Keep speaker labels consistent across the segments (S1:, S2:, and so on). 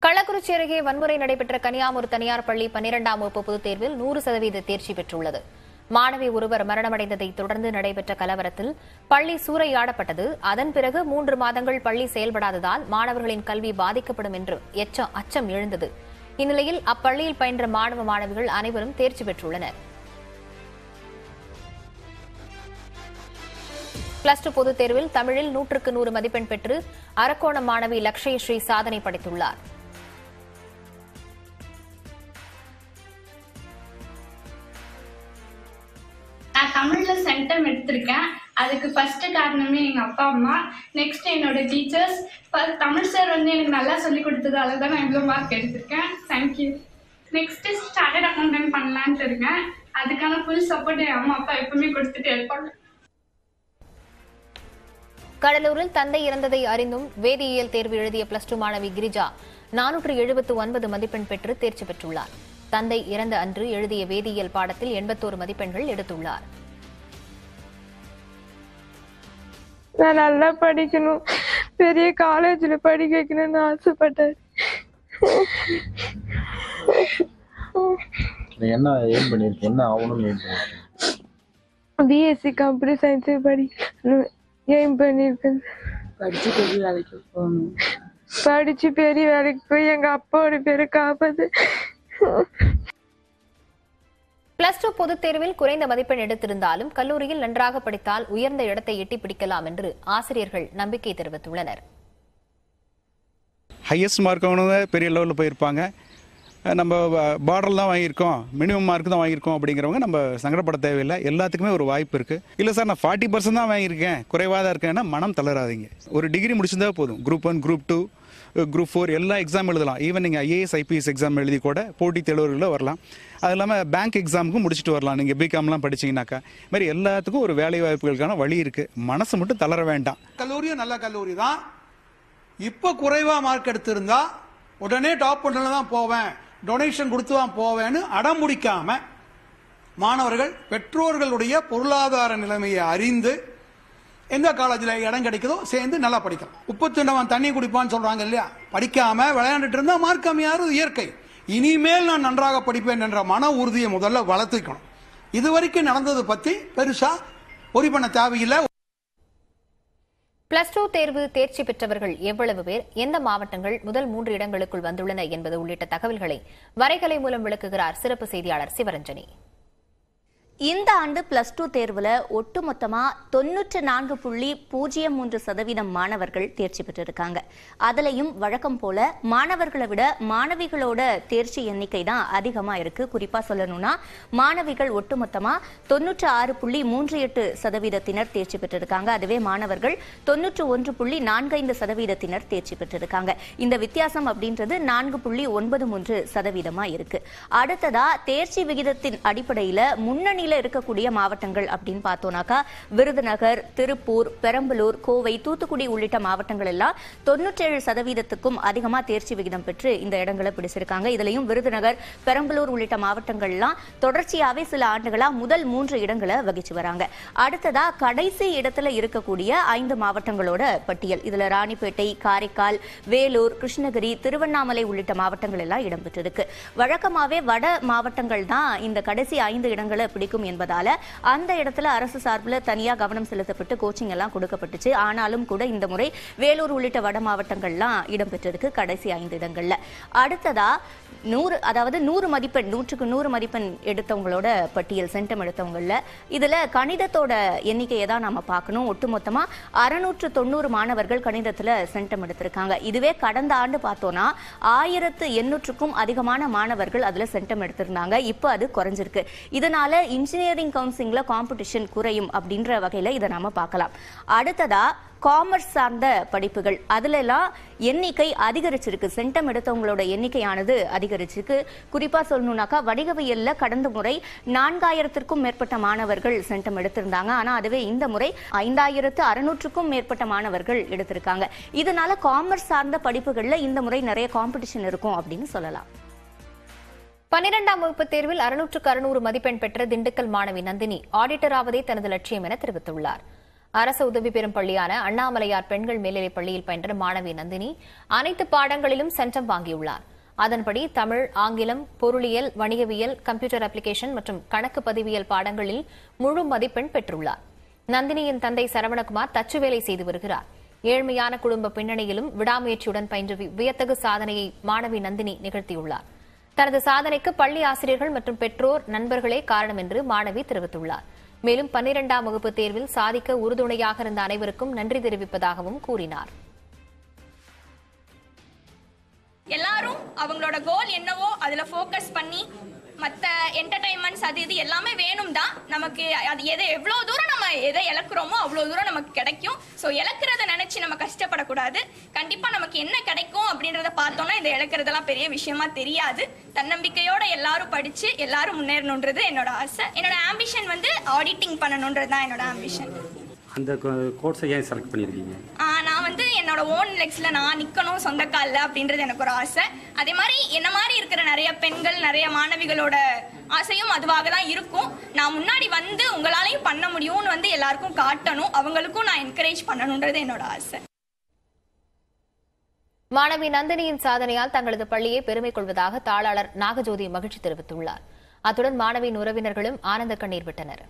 S1: கள்ளக்குறிச்சி அருகே வன்முறை நடைபெற்ற கனியாமூர் தனியார் பள்ளி பன்னிரெண்டாம் வகுப்பு பொதுத் தேர்வில் நூறு சதவீத தேர்ச்சி பெற்றுள்ளது மாணவி ஒருவர் மரணமடைந்ததை தொடர்ந்து நடைபெற்ற கலவரத்தில் பள்ளி சூறையாடப்பட்டது அதன் பிறகு மூன்று மாதங்கள் பள்ளி செயல்படாததால் மாணவர்களின் கல்வி பாதிக்கப்படும் என்று எச்ச- அச்சம் எழுந்தது இந்நிலையில் அப்பள்ளியில் பயின்ற மாணவ மாணவிகள் அனைவரும் தேர்ச்சி பெற்றுள்ளனர் பிளஸ் டூ பொதுத் தேர்வில் தமிழில் நூற்றுக்கு நூறு மதிப்பெண் பெற்று அரக்கோணம் மாணவி லக்ஷய ஸ்ரீ சாதனை படைத்துள்ளார்
S2: நான் தமிழ்ல சென்டம் எடுத்திருக்கேன் அதுக்கு ஃபர்ஸ்ட் காரணமே எங்க அப்பா அம்மா நெக்ஸ்ட் என்னோட டீச்சர்ஸ் தமிழ் சார் வந்து எனக்கு நல்லா சொல்லி கொடுத்ததால தான் நான் இவ்வளோ மார்க் எடுத்திருக்கேன் தேங்க்யூ நெக்ஸ்ட் ஸ்டாண்டர்ட் அக்கௌண்டன்ட் பண்ணலான்ட்டு இருக்கேன் அதுக்கான ஃபுல் சப்போர்ட் என் அம்மா அப்பா எப்பவுமே கொடுத்துட்டே இருப்பாங்க
S1: கடலூரில் தந்தை இறந்ததை அறிந்தும் வேதியியல் தேர்வு எழுதிய பிளஸ் டூ மாணவி கிரிஜா நானூற்று எழுபத்து ஒன்பது மதிப்பெண் பெற்று தேர்ச்சி பெற்றுள்ளார் தந்தை இறந்த அன்று எழுதிய வேதியியல் பாடத்தில் எண்பத்தோரு மதிப்பெண்கள் எடுத்துள்ளார்
S3: நான் நல்லா படிக்கணும் பெரிய காலேஜில் படிக்க வைக்கணும்னு ஆசைப்பட்டார்
S4: நீ என்ன எய்ம் பண்ணியிருக்க என்ன ஆகணும்னு எய்ம் பண்ணியிருக்க
S3: பிஎஸ்சி கம்ப்யூட்டர் சயின்ஸு படிக்கணும் எய்ம் பண்ணியிருக்கேன்
S5: படிச்சு பெரிய வேலைக்கு போகணும்
S3: படிச்சு பெரிய வேலைக்கு போய் எங்க அப்பாவோட பேரை காப்பாத்து
S1: பிளஸ் டூ பொதுத் தேர்வில் குறைந்த மதிப்பெண் எடுத்திருந்தாலும் கல்லூரியில் நன்றாக படித்தால் உயர்ந்த இடத்தை எட்டி பிடிக்கலாம் என்று ஆசிரியர்கள் நம்பிக்கை தெரிவித்துள்ளனர்
S6: ஹையஸ்ட் மார்க் வாங்கினவங்க பெரிய லெவலில் போயிருப்பாங்க அஹ் நம்ம பார்டர் தான் வாங்கியிருக்கோம் மினிமம் மார்க் தான் வாங்கியிருக்கோம் அப்படிங்கிறவங்க நம்ம சங்கடப்பட தேவையில்லை எல்லாத்துக்குமே ஒரு வாய்ப்பு இருக்குது இல்லை சார் நான் ஃபார்ட்டி பர்சன்ட் தான் வாங்கியிருக்கேன் குறைவாக தான் இருக்கேன்னா மனம் தளராதீங்க ஒரு டிகிரி முடிச்சிருந்தா போதும் group one group two group four எல்லா எக்ஸாம் எழுதலாம் ஈவன் நீங்கள் ஐஏஎஸ் ஐபிஎஸ் எக்ஸாம் எழுதி கூட போட்டித் தேர்வுகளில் வரலாம் அது இல்லாமல் பேங்க் எக்ஸாமுக்கும் முடிச்சுட்டு வரலாம் நீங்கள் பிகாம்லாம் படிச்சீங்கன்னாக்கா இது மாதிரி எல்லாத்துக்கும் ஒரு வேலை வாய்ப்புகளுக்கான வழி இருக்குது மனசு மட்டும் தளர வேண்டாம்
S7: கல்லூரியும் நல்ல கல்லூரி தான் இப்போ குறைவா மார்க் எடுத்திருந்தா உடனே டாப் பண்ணல தான் போவேன் டொனேஷன் கொடுத்து தான் போவேன்னு அடம் முடிக்காம மாணவர்கள் பெற்றோர்களுடைய பொருளாதார நிலைமையை அறிந்து எந்த காலேஜில் இடம் கிடைக்குதோ சேர்ந்து நல்லா படிக்கலாம் உப்பு திண்டவன் தண்ணி குடிப்பான்னு சொல்றாங்க இல்லையா படிக்காம விளையாண்டுட்டு இருந்தா மார்க் கம்மியாகிறது இயற்கை இனிமேல் நான் நன்றாக படிப்பேன் என்ற மன உறுதியை முதல்ல வளர்த்துக்கணும் இது வரைக்கும் நடந்தது பத்தி பெருசா ஒரி பண்ண தேவையில்லை
S1: பிளஸ் டூ தேர்வு தேர்ச்சி பெற்றவர்கள் எவ்வளவு பேர் எந்த மாவட்டங்கள் முதல் மூன்று இடங்களுக்குள் வந்துள்ளன என்பது உள்ளிட்ட தகவல்களை வரைகலை மூலம் விளக்குகிறார் சிறப்பு செய்தியாளர் சிவரஞ்சனி
S8: இந்த ஆண்டு பிளஸ் டூ தேர்வுல ஒட்டுமொத்தமா தொன்னூற்று நான்கு புள்ளி பூஜ்ஜியம் மூன்று சதவீதம் மாணவர்கள் தேர்ச்சி பெற்றிருக்காங்க அதுலயும் வழக்கம் போல மாணவர்களை விட மாணவிகளோட தேர்ச்சி எண்ணிக்கை தான் அதிகமா இருக்கு குறிப்பா சொல்லணும்னா மாணவிகள் ஒட்டுமொத்தமா தொன்னூற்று ஆறு புள்ளி மூன்று எட்டு சதவீதத்தினர் தேர்ச்சி பெற்றிருக்காங்க அதுவே மாணவர்கள் தொன்னூற்று ஒன்று புள்ளி நான்கைந்து சதவீதத்தினர் தேர்ச்சி பெற்றிருக்காங்க இந்த வித்தியாசம் அப்படின்றது நான்கு புள்ளி ஒன்பது மூன்று சதவீதமா இருக்கு அடுத்ததா தேர்ச்சி விகிதத்தின் அடிப்படையில முன்னணியில இருக்கக்கூடிய மாவட்டங்கள் அப்படின்னு பார்த்தோம்னாக்கா விருதுநகர் திருப்பூர் பெரம்பலூர் கோவை தூத்துக்குடி உள்ளிட்ட மாவட்டங்கள் எல்லாம் தொண்ணூற்றேழு சதவீதத்துக்கும் அதிகமா தேர்ச்சி விகிதம் பெற்று இந்த இடங்களை பிடிச்சிருக்காங்க இதுலயும் விருதுநகர் பெரம்பலூர் உள்ளிட்ட மாவட்டங்கள்லாம் தொடர்ச்சியாவே சில ஆண்டுகளா முதல் மூன்று இடங்களை வகிச்சு வராங்க அடுத்ததா கடைசி இடத்துல இருக்கக்கூடிய ஐந்து மாவட்டங்களோட பட்டியல் இதுல ராணிப்பேட்டை காரைக்கால் வேலூர் கிருஷ்ணகிரி திருவண்ணாமலை உள்ளிட்ட மாவட்டங்கள் எல்லாம் இடம்பெற்றிருக்கு வழக்கமாவே வட மாவட்டங்கள் தான் இந்த கடைசி ஐந்து இடங்களை பிடிக்கும் என்பதால அந்த இடத்துல அரசு சார்பில் தனியா கவனம் செலுத்தப்பட்டு கோச்சிங் எல்லாம் கொடுக்கப்பட்டுச்சு ஆனாலும் கூட இந்த முறை வேலூர் உள்ளிட்ட வட மாவட்டங்கள்லாம் இடம்பெற்றிருக்கு கடைசி ஐந்து இடங்கள்ல அடுத்ததா நூறு அதாவது நூறு மதிப்பெண் நூற்றுக்கு நூறு மதிப்பெண் எடுத்தவங்களோட பட்டியல் சென்டம் எடுத்தவங்கள இதுல கணிதத்தோட எண்ணிக்கையை தான் நாம பார்க்கணும் ஒட்டுமொத்தமா அறுநூற்று தொண்ணூறு மாணவர்கள் கணிதத்துல சென்டம் எடுத்திருக்காங்க இதுவே கடந்த ஆண்டு பார்த்தோம்னா ஆயிரத்து எண்ணூற்றுக்கும் அதிகமான மாணவர்கள் அதுல சென்டம் எடுத்திருந்தாங்க இப்போ அது குறைஞ்சிருக்கு இதனால இன்ஜினியரிங் கவுன்சிலிங்ல காம்படிஷன் குறையும் அப்படின்ற வகையில இதை நாம பார்க்கலாம் அடுத்ததா காமர்ஸ் சார்ந்த படிப்புகள் அதுல எல்லாம் எண்ணிக்கை அதிகரிச்சிருக்கு சென்டம் எடுத்தவங்களோட எண்ணிக்கையானது அதிகரிச்சிருக்கு குறிப்பா சொல்லணும்னாக்கா வணிகவியல்ல கடந்த முறை நான்காயிரத்திற்கும் மேற்பட்ட மாணவர்கள் சென்டம் எடுத்திருந்தாங்க ஆனா அதுவே இந்த முறை ஐந்தாயிரத்து அறுநூற்றுக்கும் மேற்பட்ட மாணவர்கள் எடுத்திருக்காங்க இதனால காமர்ஸ் சார்ந்த படிப்புகள்ல இந்த முறை நிறைய காம்படிஷன் இருக்கும் அப்படின்னு சொல்லலாம்
S1: பன்னிரெண்டாம் வகுப்பு தேர்வில் அறுநூற்றுக்கு அறுநூறு மதிப்பெண் பெற்ற திண்டுக்கல் மாணவி நந்தினி ஆடிட்டர் ஆவதே தனது லட்சியம் என தெரிவித்துள்ளார் அரசு உதவி பெறும் பள்ளியான அண்ணாமலையார் பெண்கள் மேல்நிலைப் பள்ளியில் பயின்ற மாணவி நந்தினி அனைத்து பாடங்களிலும் சென்டம் வாங்கியுள்ளார் அதன்படி தமிழ் ஆங்கிலம் பொருளியல் வணிகவியல் கம்ப்யூட்டர் அப்ளிகேஷன் மற்றும் கணக்கு பதிவியல் பாடங்களில் முழு மதிப்பெண் பெற்றுள்ளார் நந்தினியின் தந்தை சரவணகுமார் தச்சு வேலை செய்து வருகிறார் ஏழ்மையான குடும்ப பின்னணியிலும் விடாமுயற்சியுடன் பயின்று வி- வியத்தகு சாதனையை மாணவி நந்தினி நிகழ்த்தியுள்ளார் தனது சாதனைக்கு பள்ளி ஆசிரியர்கள் மற்றும் பெற்றோர் நண்பர்களே காரணம் என்று மாணவி தெரிவித்துள்ளார் மேலும் பன்னிரெண்டாம் வகுப்பு தேர்வில் சாதிக்க உறுதுணையாக இருந்த அனைவருக்கும் நன்றி தெரிவிப்பதாகவும் கூறினார்
S9: எல்லாரும் அவங்களோட கோல் என்னவோ அதுல ஃபோக்கஸ் பண்ணி மற்ற என்டர்டைன்மெண்ட்ஸ் அது இது எல்லாமே வேணும் தான் நமக்கு அது எதை எவ்வளோ தூரம் நம்ம எதை இழக்கிறோமோ அவ்வளோ தூரம் நமக்கு கிடைக்கும் ஸோ இழக்கிறத நினைச்சு நம்ம கஷ்டப்படக்கூடாது கண்டிப்பா நமக்கு என்ன கிடைக்கும் அப்படின்றத பார்த்தோம்னா இந்த இழக்கிறதெல்லாம் பெரிய விஷயமா தெரியாது தன்னம்பிக்கையோட எல்லாரும் படிச்சு எல்லாரும் முன்னேறணுன்றது என்னோட ஆசை என்னோட ஆம்பிஷன் வந்து ஆடிட்டிங் பண்ணணுன்றது தான் என்னோட ஆம்பிஷன்
S10: அந்த கோர்ஸை ஏன் செலக்ட் பண்ணியிருக்கீங்க
S9: ஆஹ் நான் வந்து என்னோட ஓன் லெக்ஸ்ல நான் நிக்கணும் சொந்த கால்ல அப்படின்றது எனக்கு ஒரு ஆசை அதே மாதிரி என்ன மாதிரி இருக்கிற நிறைய பெண்கள் நிறைய மாணவிகளோட ஆசையும் அதுவாக தான் இருக்கும் நான் முன்னாடி வந்து உங்களாலையும் பண்ண முடியும்னு வந்து எல்லாருக்கும் காட்டணும் அவங்களுக்கும் நான் என்கரேஜ் பண்ணணுன்றது என்னோட ஆசை
S1: மாணவி நந்தினியின் சாதனையால் தங்களது பள்ளியை பெருமை கொள்வதாக தாளாளர் நாகஜோதி மகிழ்ச்சி தெரிவித்துள்ளார் அத்துடன் மாணவியின் உறவினர்களும் ஆனந்த கண்ணீர் விட்டனர்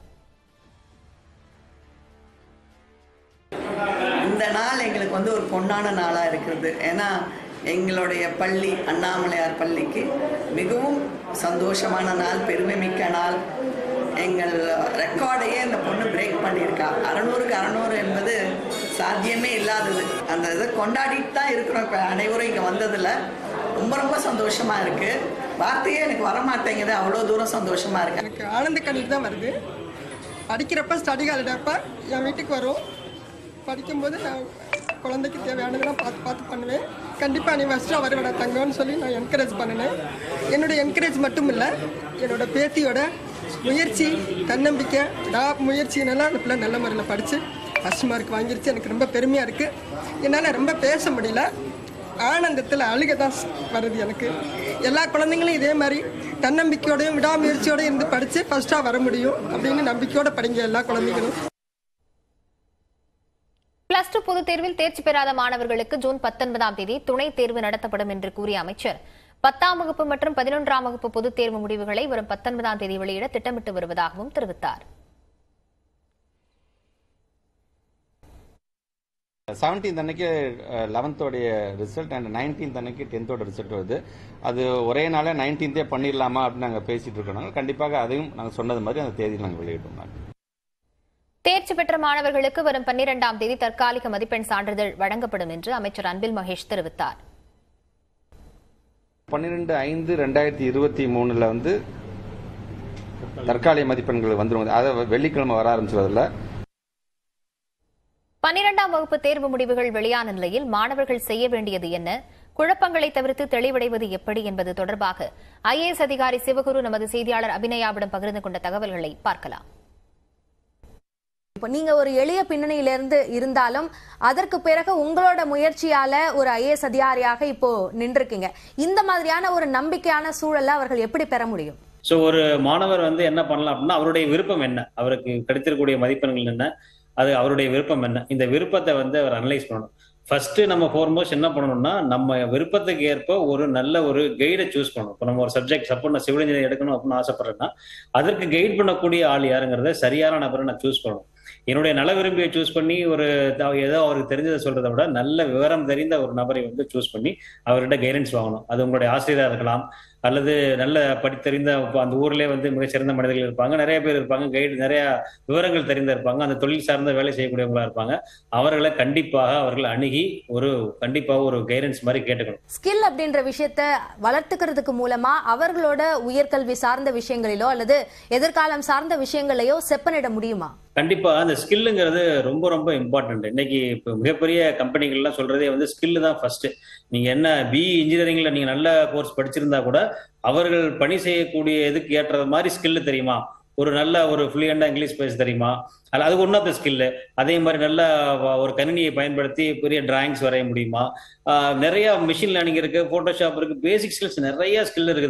S11: இந்த நாள் எங்களுக்கு வந்து ஒரு பொன்னான நாளாக இருக்கிறது ஏன்னா எங்களுடைய பள்ளி அண்ணாமலையார் பள்ளிக்கு மிகவும் சந்தோஷமான நாள் பெருமை மிக்க நாள் எங்கள் ரெக்கார்டையே இந்த பொண்ணு பிரேக் பண்ணியிருக்கா அறநூறுக்கு அறநூறு என்பது சாத்தியமே இல்லாதது அந்த இதை கொண்டாடிட்டு தான் இருக்கிறோம் இப்போ அனைவரும் இங்கே வந்ததில் ரொம்ப ரொம்ப சந்தோஷமாக இருக்குது வார்த்தையே எனக்கு வரமாட்டேங்குது அவ்வளோ தூரம் சந்தோஷமாக இருக்கு
S12: எனக்கு ஆனந்த கண்ணீர் தான் வருது படிக்கிறப்ப ஸ்டடி ஹாலிடேப்ப என் வீட்டுக்கு வரும் படிக்கும்போது நான் குழந்தைக்கு தேவையானதெல்லாம் பார்த்து பார்த்து பண்ணுவேன் கண்டிப்பாக நீ ஃபஸ்ட்டாக வருவேடா தங்கம்னு சொல்லி நான் என்கரேஜ் பண்ணினேன் என்னோட என்கரேஜ் மட்டும் இல்லை என்னோட பேத்தியோட முயற்சி தன்னம்பிக்கை டா முயற்சினால அந்த பிள்ளை நல்ல முறையில் படித்து ஃபஸ்ட் மார்க் வாங்கிருச்சு எனக்கு ரொம்ப பெருமையாக இருக்குது என்னால் ரொம்ப பேச முடியல ஆனந்தத்தில் அழுக தான் வருது எனக்கு எல்லா குழந்தைங்களும் இதே மாதிரி தன்னம்பிக்கையோடையும் விடாமுயற்சியோடையும் இருந்து படித்து ஃபஸ்ட்டாக வர முடியும் அப்படின்னு நம்பிக்கையோட படிங்க எல்லா குழந்தைங்களும்
S1: பிளஸ் டூ பொதுத் தேர்வில் தேர்ச்சி பெறாத மாணவர்களுக்கு ஜூன் பத்தொன்பதாம் தேதி துணைத் தேர்வு நடத்தப்படும் என்று கூறிய அமைச்சர் பத்தாம் வகுப்பு மற்றும் பதினொன்றாம் வகுப்பு பொதுத் தேர்வு முடிவுகளை வரும் பத்தொன்பதாம் தேதி வெளியிட திட்டமிட்டு வருவதாகவும் தெரிவித்தார்
S13: செவன்டீன்த் அன்னைக்கு லெவன்த்தோடைய ரிசல்ட் அண்ட் நைன்டீன்த் அன்னைக்கு டென்த்தோட ரிசல்ட் வருது அது ஒரே நாளே நைன்டீன்த்தே பண்ணிடலாமா அப்படின்னு நாங்கள் பேசிட்டு இருக்கோம் கண்டிப்பாக அதையும் நாங்கள் சொன்னது மாதிரி அந்த தேதி நாங்கள் வெளியிட்டோம் நாங்கள்
S1: தேர்ச்சி பெற்ற மாணவர்களுக்கு வரும் பன்னிரெண்டாம் தேதி தற்காலிக மதிப்பெண் சான்றிதழ் வழங்கப்படும் என்று அமைச்சர் அன்பில் மகேஷ் தெரிவித்தார்
S13: பன்னிரெண்டு ஐந்து ரெண்டாயிரத்தி இருபத்தி மூணுல வந்து தற்காலிக மதிப்பெண்கள் வந்துடும் அதை வெள்ளிக்கிழமை வர ஆரம்பிச்சதில்ல
S1: பன்னிரெண்டாம் வகுப்பு தேர்வு முடிவுகள் வெளியான நிலையில் மாணவர்கள் செய்ய வேண்டியது என்ன குழப்பங்களை தவிர்த்து தெளிவடைவது எப்படி என்பது தொடர்பாக ஐஏஎஸ் அதிகாரி சிவகுரு நமது செய்தியாளர் அபிநயாவிடம் பகிர்ந்து கொண்ட தகவல்களை பார்க்கலாம்
S14: இப்போ நீங்க ஒரு எளிய பின்னணியிலிருந்து இருந்தாலும் அதற்கு பிறகு உங்களோட முயற்சியால ஒரு ஐஏஎஸ் அதிகாரியாக இப்போ நின்றுருக்கீங்க இந்த மாதிரியான ஒரு நம்பிக்கையான சூழலை அவர்கள் எப்படி பெற முடியும்
S10: ஸோ ஒரு மாணவர் வந்து என்ன பண்ணலாம் அப்படின்னா அவருடைய விருப்பம் என்ன அவருக்கு கிடைத்திருக்கக்கூடிய மதிப்பெண்கள் என்ன அது அவருடைய விருப்பம் என்ன இந்த விருப்பத்தை வந்து அவர் அனலைஸ் பண்ணணும் ஃபர்ஸ்ட் நம்ம ஃபோர்மோஸ்ட் என்ன பண்ணணும்னா நம்ம விருப்பத்துக்கு ஏற்ப ஒரு நல்ல ஒரு கைடை சூஸ் பண்ணணும் இப்போ நம்ம ஒரு சப்ஜெக்ட் சப்போஸ் நான் சிவில் இன்ஜினியர் எடுக்கணும் அப்படின்னு ஆசைப்படுறேன்னா அதற்கு கைட் பண்ணக்கூடிய ஆள் யாருங்கிறத சரியான நபரை நான் சூஸ் பண்ணணும் என்னுடைய நல விரும்பியை சூஸ் பண்ணி ஒரு த- ஏதோ அவருக்கு தெரிஞ்சதை சொல்றதை விட நல்ல விவரம் தெரிந்த ஒரு நபரை வந்து சூஸ் பண்ணி அவர்கிட்ட கைடன்ஸ் வாங்கணும் அது உங்களுடைய ஆசிரியராக இருக்கலாம் அல்லது நல்ல படித்தறிந்த இப்ப அந்த ஊர்லயே வந்து மிகச்சிறந்த மனிதர்கள் இருப்பாங்க நிறைய பேர் இருப்பாங்க கைடு நிறைய விவரங்கள் தெரிந்த இருப்பாங்க அந்த தொழில் சார்ந்த வேலை செய்யக்கூடியவங்களா இருப்பாங்க அவர்களை கண்டிப்பாக அவர்கள் அணுகி ஒரு கண்டிப்பாக ஒரு கைடன்ஸ் மாதிரி கேட்டுக்கணும்
S14: ஸ்கில் அப்படின்ற விஷயத்த வளர்த்துக்கிறதுக்கு மூலமா அவர்களோட உயர்கல்வி சார்ந்த விஷயங்களிலோ அல்லது எதிர்காலம் சார்ந்த விஷயங்களையோ செப்பனிட முடியுமா
S10: கண்டிப்பா அந்த ஸ்கில்லுங்கிறது ரொம்ப ரொம்ப இம்பார்ட்டன்ட் இன்னைக்கு இப்போ மிகப்பெரிய கம்பெனிகள்லாம் சொல்றதே வந்து ஸ்கில் தான் ஃபர்ஸ்ட் நீங்க என்ன பிஇ இன்ஜினியரிங்ல நீங்க நல்ல கோர்ஸ் படிச்சிருந்தா கூட அவர்கள் பணி செய்யக்கூடிய இதுக்கு ஏற்றது மாதிரி ஸ்கில் தெரியுமா ஒரு நல்ல ஒரு ஃப்ளூயண்டா இங்கிலீஷ் பேச தெரியுமா அல்ல அது ஒன் ஆஃப் த ஸ்கில்லு அதே மாதிரி நல்ல வ- ஒரு கணினியை பயன்படுத்தி பெரிய டிராயிங்ஸ் வரைய முடியுமா ஆஹ் நிறைய மிஷின் லேர்னிங் இருக்கு போட்டோஷாப் இருக்கு பேசிக் ஸ்கில்ஸ் நிறைய ஸ்கில் இருக்குது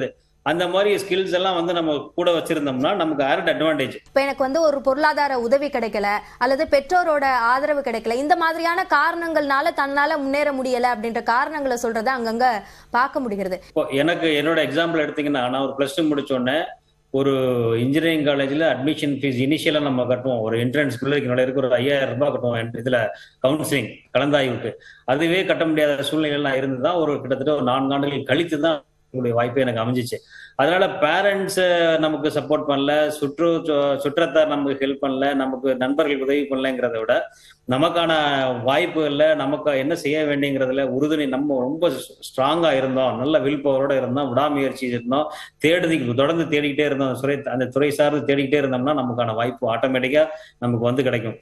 S10: அந்த மாதிரி ஸ்கில்ஸ் எல்லாம் வந்து நம்ம கூட வச்சிருந்தோம்னா நமக்கு ஆரட் அட்வான்டேஜ்
S14: இப்ப எனக்கு வந்து ஒரு பொருளாதார உதவி கிடைக்கல அல்லது பெற்றோரோட ஆதரவு கிடைக்கல இந்த மாதிரியான காரணங்கள்னால தன்னால முன்னேற முடியல அப்படின்ற காரணங்களை சொல்றத அங்கங்க பார்க்க முடிகிறது
S10: இப்போ எனக்கு என்னோட எக்ஸாம்பிள் எடுத்தீங்கன்னா நான் ஒரு ப்ளஸ் டூ முடிச்ச உடனே ஒரு இன்ஜினியரிங் காலேஜில் அட்மிஷன் ஃபீஸ் இனிஷியலாக நம்ம கட்டுவோம் ஒரு என்ட்ரன்ஸ் பிள்ளைக்கு நுழையிறதுக்கு ஒரு ஐயாயிரம் ரூபாய் கட்டுவோம் இதில் கவுன்சிலிங் கலந்தாய்வுக்கு அதுவே கட்ட முடியாத சூழ்நிலைலாம் இருந்து தான் ஒரு கிட்டத்தட்ட ஒரு நான்கு ஆண்டுகள் கழித்து தான் உங்களுடைய வாய்ப்பு எனக்கு அமைஞ்சிச்சு அதனால பேரண்ட்ஸ் நமக்கு சப்போர்ட் பண்ணல சுற்று சுற்றத்தார் நமக்கு ஹெல்ப் பண்ணல நமக்கு நண்பர்கள் உதவி பண்ணலங்கிறத விட நமக்கான வாய்ப்புகள்ல நமக்கு என்ன செய்ய வேண்டியங்கிறதுல உறுதுணை நம்ம ரொம்ப ஸ்ட்ராங்கா இருந்தோம் நல்ல வில் பவரோட இருந்தோம் விடாமுயற்சி இருந்தோம் தேடுதி தொடர்ந்து தேடிக்கிட்டே இருந்தோம் அந்த துறை அந்த துறை சார்ந்து தேடிக்கிட்டே இருந்தோம்னா நமக்கான வாய்ப்பு ஆட்டோமேட்டிக்கா நமக்கு வந்து கிடைக்கும்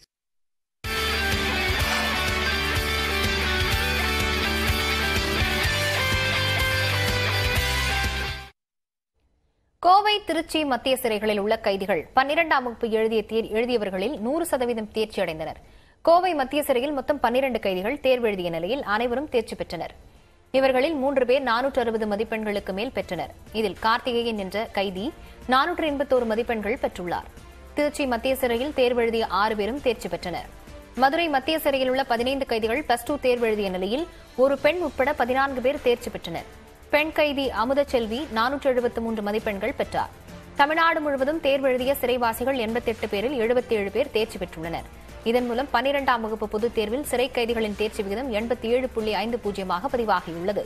S1: கோவை திருச்சி மத்திய சிறைகளில் உள்ள கைதிகள் பன்னிரண்டாம் வகுப்பு எழுதிய தேர் எழுதியவர்களில் நூறு சதவீதம் தேர்ச்சி அடைந்தனர் கோவை மத்திய சிறையில் மொத்தம் பன்னிரண்டு கைதிகள் தேர்வு எழுதிய நிலையில் அனைவரும் தேர்ச்சி பெற்றனர் இவர்களில் மூன்று பேர் நானூற்று அறுபது மதிப்பெண்களுக்கு மேல் பெற்றனர் இதில் கார்த்திகேயன் என்ற கைதி நானூற்று எண்பத்தோரு மதிப்பெண்கள் பெற்றுள்ளார் திருச்சி மத்திய சிறையில் தேர்வு எழுதிய ஆறு பேரும் தேர்ச்சி பெற்றனர் மதுரை மத்திய சிறையில் உள்ள பதினைந்து கைதிகள் பிளஸ் டூ தேர்வு எழுதிய நிலையில் ஒரு பெண் உட்பட பதினான்கு பேர் தேர்ச்சி பெற்றனர் பெண் கைதி அமுதச்செல்வி நானூற்று எழுபத்து மூன்று மதிப்பெண்கள் பெற்றார் தமிழ்நாடு முழுவதும் தேர்வு எழுதிய சிறைவாசிகள் எண்பத்தெட்டு பேரில் எழுபத்தி ஏழு பேர் தேர்ச்சி பெற்றுள்ளனர் இதன் மூலம் பன்னிரெண்டாம் வகுப்பு பொதுத் தேர்வில் சிறை கைதிகளின் தேர்ச்சி விகிதம் எண்பத்தி ஏழு புள்ளி ஐந்து பூஜ்ஜியமாக பதிவாகியுள்ளது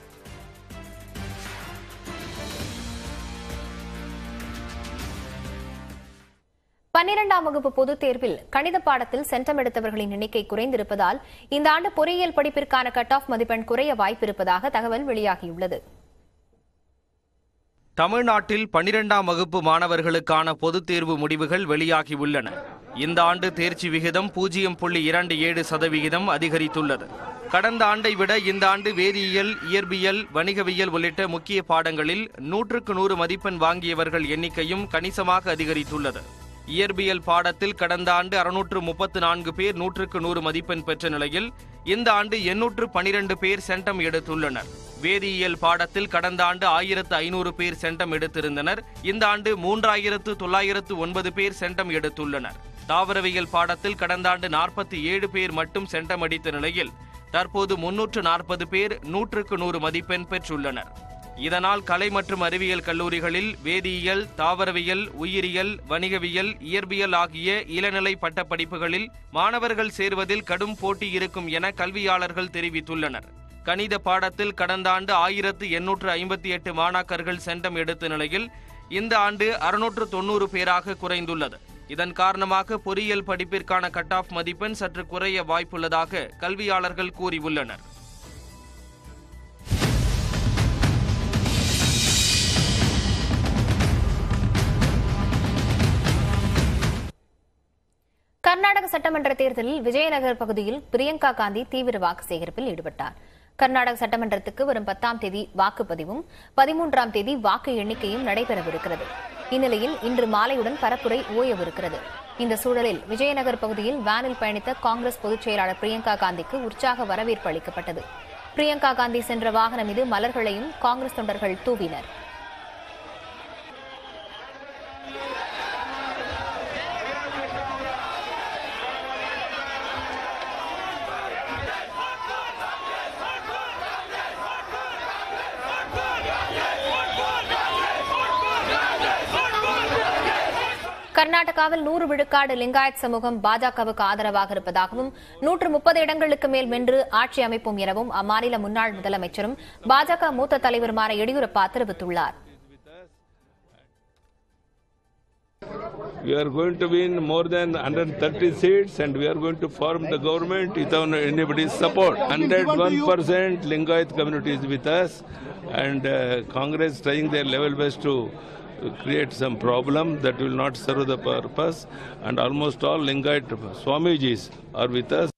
S1: பன்னிரண்டாம் வகுப்பு பொதுத் தேர்வில் கணித பாடத்தில் சென்டம் எடுத்தவர்களின் எண்ணிக்கை குறைந்திருப்பதால் இந்த ஆண்டு பொறியியல் படிப்பிற்கான கட் ஆஃப் மதிப்பெண் குறைய வாய்ப்பிருப்பதாக தகவல் வெளியாகியுள்ளது
S15: தமிழ்நாட்டில் பனிரெண்டாம் வகுப்பு மாணவர்களுக்கான பொதுத் தேர்வு முடிவுகள் வெளியாகியுள்ளன இந்த ஆண்டு தேர்ச்சி விகிதம் பூஜ்ஜியம் புள்ளி இரண்டு ஏழு சதவிகிதம் அதிகரித்துள்ளது கடந்த ஆண்டை விட இந்த ஆண்டு வேதியியல் இயற்பியல் வணிகவியல் உள்ளிட்ட முக்கிய பாடங்களில் நூற்றுக்கு நூறு மதிப்பெண் வாங்கியவர்கள் எண்ணிக்கையும் கணிசமாக அதிகரித்துள்ளது இயற்பியல் பாடத்தில் கடந்த ஆண்டு அறுநூற்று முப்பத்து நான்கு பேர் நூற்றுக்கு நூறு மதிப்பெண் பெற்ற நிலையில் இந்த ஆண்டு எண்ணூற்று பனிரெண்டு பேர் சென்டம் எடுத்துள்ளனர் வேதியியல் பாடத்தில் கடந்த ஆண்டு ஆயிரத்து ஐநூறு பேர் சென்டம் எடுத்திருந்தனர் இந்த ஆண்டு மூன்றாயிரத்து தொள்ளாயிரத்து ஒன்பது பேர் சென்டம் எடுத்துள்ளனர் தாவரவியல் பாடத்தில் கடந்த ஆண்டு நாற்பத்தி ஏழு பேர் மட்டும் சென்டம் அடித்த நிலையில் தற்போது முன்னூற்று நாற்பது பேர் நூற்றுக்கு நூறு மதிப்பெண் பெற்றுள்ளனர் இதனால் கலை மற்றும் அறிவியல் கல்லூரிகளில் வேதியியல் தாவரவியல் உயிரியல் வணிகவியல் இயற்பியல் ஆகிய இளநிலை பட்ட படிப்புகளில் மாணவர்கள் சேர்வதில் கடும் போட்டி இருக்கும் என கல்வியாளர்கள் தெரிவித்துள்ளனர் கணித பாடத்தில் கடந்த ஆண்டு ஆயிரத்து எண்ணூற்று ஐம்பத்தி எட்டு மாணாக்கர்கள் சென்டம் எடுத்த நிலையில் இந்த ஆண்டு அறுநூற்று தொன்னூறு பேராக குறைந்துள்ளது இதன் காரணமாக பொறியியல் படிப்பிற்கான கட் ஆஃப் மதிப்பெண் சற்று குறைய வாய்ப்புள்ளதாக கல்வியாளர்கள் கூறியுள்ளனர்
S1: கர்நாடக சட்டமன்ற தேர்தலில் விஜயநகர் பகுதியில் பிரியங்கா காந்தி தீவிர வாக்கு சேகரிப்பில் ஈடுபட்டார் கர்நாடக சட்டமன்றத்துக்கு வரும் பத்தாம் தேதி வாக்குப்பதிவும் பதிமூன்றாம் தேதி வாக்கு எண்ணிக்கையும் நடைபெறவிருக்கிறது இந்நிலையில் இன்று மாலையுடன் பரப்புரை ஓயவிருக்கிறது இந்த சூழலில் விஜயநகர் பகுதியில் வேனில் பயணித்த காங்கிரஸ் பொதுச் செயலாளர் பிரியங்கா காந்திக்கு உற்சாக வரவேற்பு அளிக்கப்பட்டது பிரியங்கா காந்தி சென்ற வாகனம் மீது மலர்களையும் காங்கிரஸ் தொண்டர்கள் தூவினர் கர்நாடகாவில் நூறு விழுக்காடு லிங்காயத் சமூகம் பாஜகவுக்கு ஆதரவாக இருப்பதாகவும் நூற்று முப்பது இடங்களுக்கு மேல் வென்று ஆட்சி அமைப்போம் எனவும் அம்மாநில முன்னாள் முதலமைச்சரும் பாஜக மூத்த தலைவருமான எடியூரப்பா தெரிவித்துள்ளார்
S16: We are going to win more than 130 seats and we are going to form the government without anybody's support. 101% Lingayat community is with us and uh, Congress trying their level best to create some problem that will not serve the purpose and almost all Lingayat Swamijis are with us.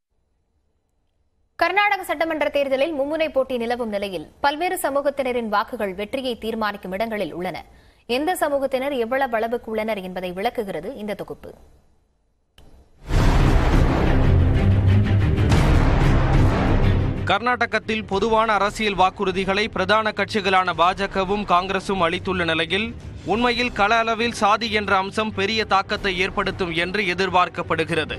S1: Karnataka சட்டமன்ற தேர்தலில் மும்முனை போட்டி நிலவும் நிலையில் பல்வேறு சமூகத்தினரின் வாக்குகள் வெற்றியை தீர்மானிக்கும் இடங்களில் உள்ளன எந்த சமூகத்தினர் எவ்வளவு அளவுக்கு உள்ளனர் என்பதை விளக்குகிறது இந்த தொகுப்பு
S15: கர்நாடகத்தில் பொதுவான அரசியல் வாக்குறுதிகளை பிரதான கட்சிகளான பாஜகவும் காங்கிரசும் அளித்துள்ள நிலையில் உண்மையில் கள அளவில் சாதி என்ற அம்சம் பெரிய தாக்கத்தை ஏற்படுத்தும் என்று எதிர்பார்க்கப்படுகிறது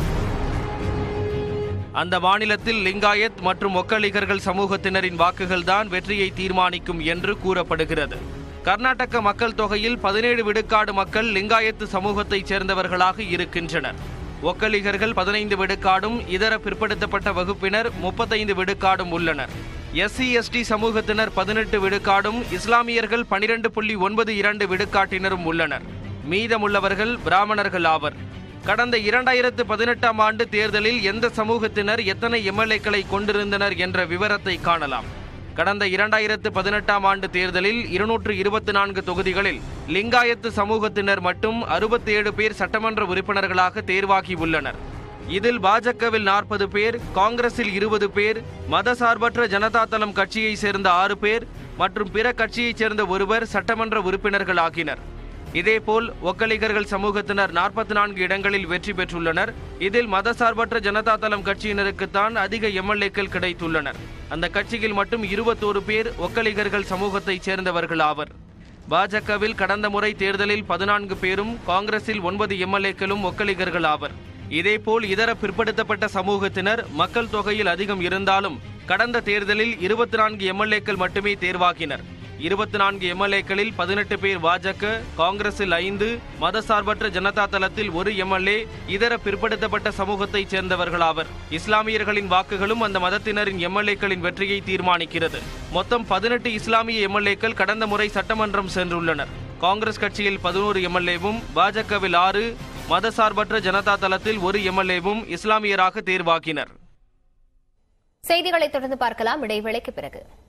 S15: அந்த மாநிலத்தில் லிங்காயத் மற்றும் ஒக்கலிகர்கள் சமூகத்தினரின் வாக்குகள்தான் வெற்றியை தீர்மானிக்கும் என்று கூறப்படுகிறது கர்நாடக மக்கள் தொகையில் பதினேழு விழுக்காடு மக்கள் லிங்காயத்து சமூகத்தைச் சேர்ந்தவர்களாக இருக்கின்றனர் ஒக்கலிகர்கள் பதினைந்து விழுக்காடும் இதர பிற்படுத்தப்பட்ட வகுப்பினர் முப்பத்தைந்து விழுக்காடும் உள்ளனர் எஸ்சி எஸ்டி சமூகத்தினர் பதினெட்டு விழுக்காடும் இஸ்லாமியர்கள் பனிரெண்டு புள்ளி ஒன்பது இரண்டு விழுக்காட்டினரும் உள்ளனர் மீதமுள்ளவர்கள் பிராமணர்கள் ஆவர் கடந்த இரண்டாயிரத்து பதினெட்டாம் ஆண்டு தேர்தலில் எந்த சமூகத்தினர் எத்தனை எம்எல்ஏக்களை கொண்டிருந்தனர் என்ற விவரத்தை காணலாம் கடந்த இரண்டாயிரத்து பதினெட்டாம் ஆண்டு தேர்தலில் இருநூற்று இருபத்தி நான்கு தொகுதிகளில் லிங்காயத்து சமூகத்தினர் மட்டும் அறுபத்தி ஏழு பேர் சட்டமன்ற உறுப்பினர்களாக தேர்வாகி உள்ளனர் இதில் பாஜகவில் நாற்பது பேர் காங்கிரஸில் இருபது பேர் மதசார்பற்ற ஜனதா தளம் கட்சியைச் சேர்ந்த ஆறு பேர் மற்றும் பிற கட்சியைச் சேர்ந்த ஒருவர் சட்டமன்ற உறுப்பினர்கள் ஆகினர் இதேபோல் ஒக்கலிகர்கள் சமூகத்தினர் நாற்பத்தி நான்கு இடங்களில் வெற்றி பெற்றுள்ளனர் இதில் மதசார்பற்ற ஜனதா தளம் கட்சியினருக்குத்தான் அதிக எம்எல்ஏக்கள் கிடைத்துள்ளனர் அந்த கட்சியில் மட்டும் இருபத்தோரு பேர் ஒக்கலிகர்கள் சமூகத்தைச் சேர்ந்தவர்கள் ஆவர் பாஜகவில் கடந்த முறை தேர்தலில் பதினான்கு பேரும் காங்கிரஸில் ஒன்பது எம்எல்ஏக்களும் ஒக்கலிகர்கள் ஆவர் இதேபோல் இதர பிற்படுத்தப்பட்ட சமூகத்தினர் மக்கள் தொகையில் அதிகம் இருந்தாலும் கடந்த தேர்தலில் இருபத்தி நான்கு எம்எல்ஏக்கள் மட்டுமே தேர்வாகினர் இருபத்தி நான்கு எம்எல்ஏக்களில் பதினெட்டு பேர் பாஜக காங்கிரஸில் ஐந்து மதசார்பற்ற ஜனதா தளத்தில் ஒரு எம்எல்ஏ இதர பிற்படுத்தப்பட்ட சமூகத்தைச் சேர்ந்தவர்களாவர் இஸ்லாமியர்களின் வாக்குகளும் அந்த மதத்தினரின் எம்எல்ஏக்களின் வெற்றியை தீர்மானிக்கிறது மொத்தம் பதினெட்டு இஸ்லாமிய எம்எல்ஏக்கள் கடந்த முறை சட்டமன்றம் சென்றுள்ளனர் காங்கிரஸ் கட்சியில் பதினோரு எம்எல்ஏவும் பாஜகவில் ஆறு மதசார்பற்ற ஜனதா தளத்தில் ஒரு எம்எல்ஏவும் இஸ்லாமியராக தேர்வாகினர்
S1: செய்திகளை தொடர்ந்து பார்க்கலாம் இடைவேளைக்கு பிறகு